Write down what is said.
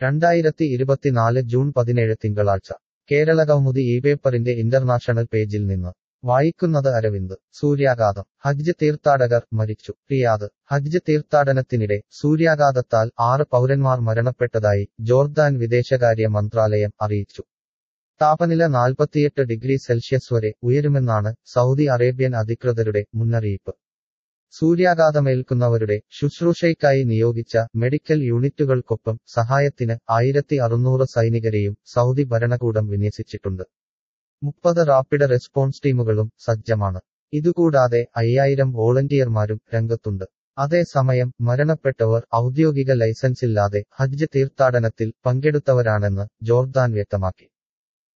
രണ്ടായിരത്തി ഇരുപത്തിനാല് ജൂൺ പതിനേഴ് തിങ്കളാഴ്ച കേരളകൗമുദി ഈ പേപ്പറിന്റെ ഇന്റർനാഷണൽ പേജിൽ നിന്ന് വായിക്കുന്നത് അരവിന്ദ് സൂര്യാഘാതം ഹജ്ജ് തീർത്ഥാടകർ മരിച്ചു റിയാദ് ഹജ്ജ് തീർത്ഥാടനത്തിനിടെ സൂര്യാഘാതത്താൽ ആറ് പൗരന്മാർ മരണപ്പെട്ടതായി ജോർദാൻ വിദേശകാര്യ മന്ത്രാലയം അറിയിച്ചു താപനില നാൽപ്പത്തിയെട്ട് ഡിഗ്രി സെൽഷ്യസ് വരെ ഉയരുമെന്നാണ് സൗദി അറേബ്യൻ അധികൃതരുടെ മുന്നറിയിപ്പ് സൂര്യാഘാതമേൽക്കുന്നവരുടെ ശുശ്രൂഷയ്ക്കായി നിയോഗിച്ച മെഡിക്കൽ യൂണിറ്റുകൾക്കൊപ്പം സഹായത്തിന് ആയിരത്തി അറുന്നൂറ് സൈനികരെയും സൗദി ഭരണകൂടം വിന്യസിച്ചിട്ടുണ്ട് മുപ്പത് റാപ്പിഡ് റെസ്പോൺസ് ടീമുകളും സജ്ജമാണ് ഇതുകൂടാതെ അയ്യായിരം വോളണ്ടിയർമാരും രംഗത്തുണ്ട് അതേസമയം മരണപ്പെട്ടവർ ഔദ്യോഗിക ലൈസൻസില്ലാതെ ഹജ്ജ് തീർത്ഥാടനത്തിൽ പങ്കെടുത്തവരാണെന്ന് ജോർദാൻ വ്യക്തമാക്കി